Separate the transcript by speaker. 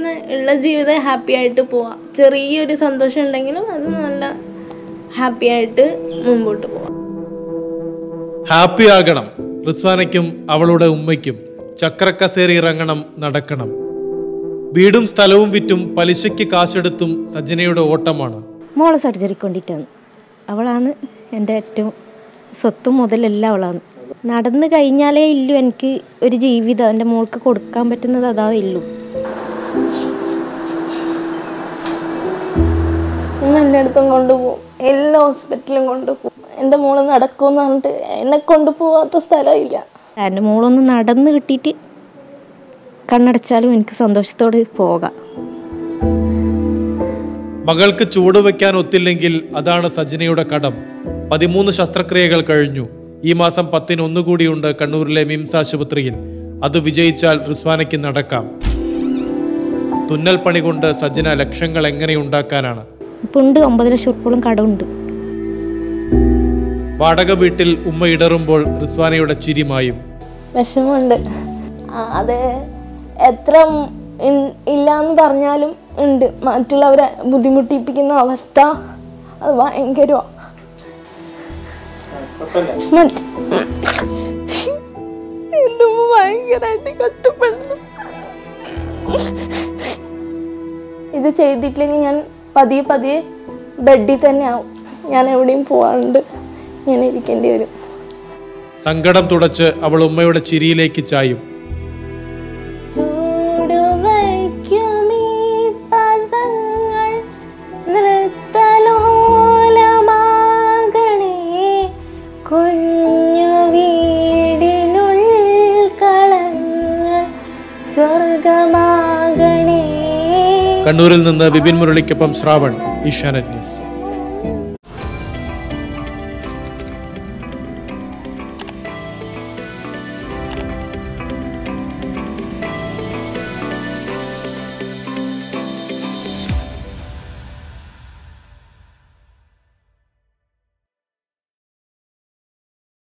Speaker 1: ഇങ്ങനെ ഉള്ള ജീവിതം ഹാപ്പി ആയിട്ട് പോവാം ചെറിയൊരു സന്തോഷം ഉണ്ടെങ്കിലും അത് നല്ല ഹാപ്പി ആയിട്ട് മുമ്പോട്ട് പോവാം
Speaker 2: ഹാപ്പി ആകണം റിസ്വാനയ്ക്കും അവളുടെ ഉമ്മയ്ക്കും ചക്രക്കസേറി ഇറങ്ങണം നടക്കണം വീടും സ്ഥലവും വിറ്റും പലിശയ്ക്ക് കാശെടുത്തും സജനയുടെ ഓട്ടമാണ്
Speaker 3: മോളെ സർജറിക്ക് വേണ്ടിയിട്ടാണ് അവളാണ് എൻ്റെ ഏറ്റവും സ്വത്തും മുതലെല്ലാം അവളാണ് നടന്നു കഴിഞ്ഞാലേ ഇല്ലു എനിക്ക് ഒരു ജീവിതം എൻ്റെ മോൾക്ക് കൊടുക്കാൻ പറ്റുന്നത് അതാ ഇല്ലു
Speaker 1: ഉമ്മ എല്ലായിടത്തും കൊണ്ടുപോകും എല്ലാ ഹോസ്പിറ്റലും കൊണ്ടുപോകും എൻ്റെ മോള് നടക്കുമെന്ന് പറഞ്ഞിട്ട് എന്നെ കൊണ്ടുപോകാത്ത സ്ഥലമില്ല
Speaker 3: എൻ്റെ മോളൊന്ന് നടന്ന് കിട്ടിയിട്ട് കണ്ണടച്ചാലും എനിക്ക് സന്തോഷത്തോടെ പോകാം
Speaker 2: മകൾക്ക് ചൂട് വയ്ക്കാൻ ഒത്തില്ലെങ്കിൽ അതാണ് സജനയുടെ കടം പതിമൂന്ന് ശസ്ത്രക്രിയകൾ കഴിഞ്ഞു ഈ മാസം പത്തിന് ഒന്നുകൂടിയുണ്ട് കണ്ണൂരിലെ മിംസ് ആശുപത്രിയിൽ അത് വിജയിച്ചാൽ റിസ്വാനയ്ക്ക് നടക്കാം തുന്നൽ പണി കൊണ്ട് സജന ലക്ഷങ്ങൾ എങ്ങനെ ഉണ്ടാക്കാനാണ്
Speaker 3: ഇപ്പം ഉണ്ട് ഒമ്പത് ലക്ഷം ഉറുപ്പോളം കടമുണ്ട്
Speaker 2: വാടക വീട്ടിൽ ഉമ്മ ഇടറുമ്പോൾ റിസ്വാനയുടെ ചിരിമായും
Speaker 1: വിഷമമുണ്ട് ആ, അത് എത്ര ഇൻ- ഇല്ലാന്ന് പറഞ്ഞാലും ഉണ്ട് മറ്റുള്ളവരെ ബുദ്ധിമുട്ടിപ്പിക്കുന്ന അവസ്ഥ അത് ഭയങ്കരമാണ് മറ്റ് എൻ്റെ ഉമ്മ ഭയങ്കരമായിട്ട് കഷ്ടപ്പെടുന്നു ഇത് ചെയ്തിട്ടില്ലെങ്കിൽ ഞാൻ പതിയെ പതിയെ ബെഡിൽ തന്നെ ആവും ഞാൻ എവിടെയും പോവാണ്ട് ഞാൻ ഇരിക്കേണ്ടി വരും
Speaker 2: സങ്കടം തുടച്ച് അവൾ ഉമ്മയുടെ ചിരിയിലേക്ക് ചായും
Speaker 1: ചൂടുവയ്ക്കുമീ പദങ്ങൾ നൃത്തലോലമാകണേ കുഞ്ഞു വീടിനുൾ കളങ്ങൾ സ്വർഗമാകണേ
Speaker 2: കണ്ണൂരിൽ നിന്ന് വിപിൻ മുരളിക്കൊപ്പം ശ്രാവൺ ഈശാനെറ്റ് ന്യൂസ്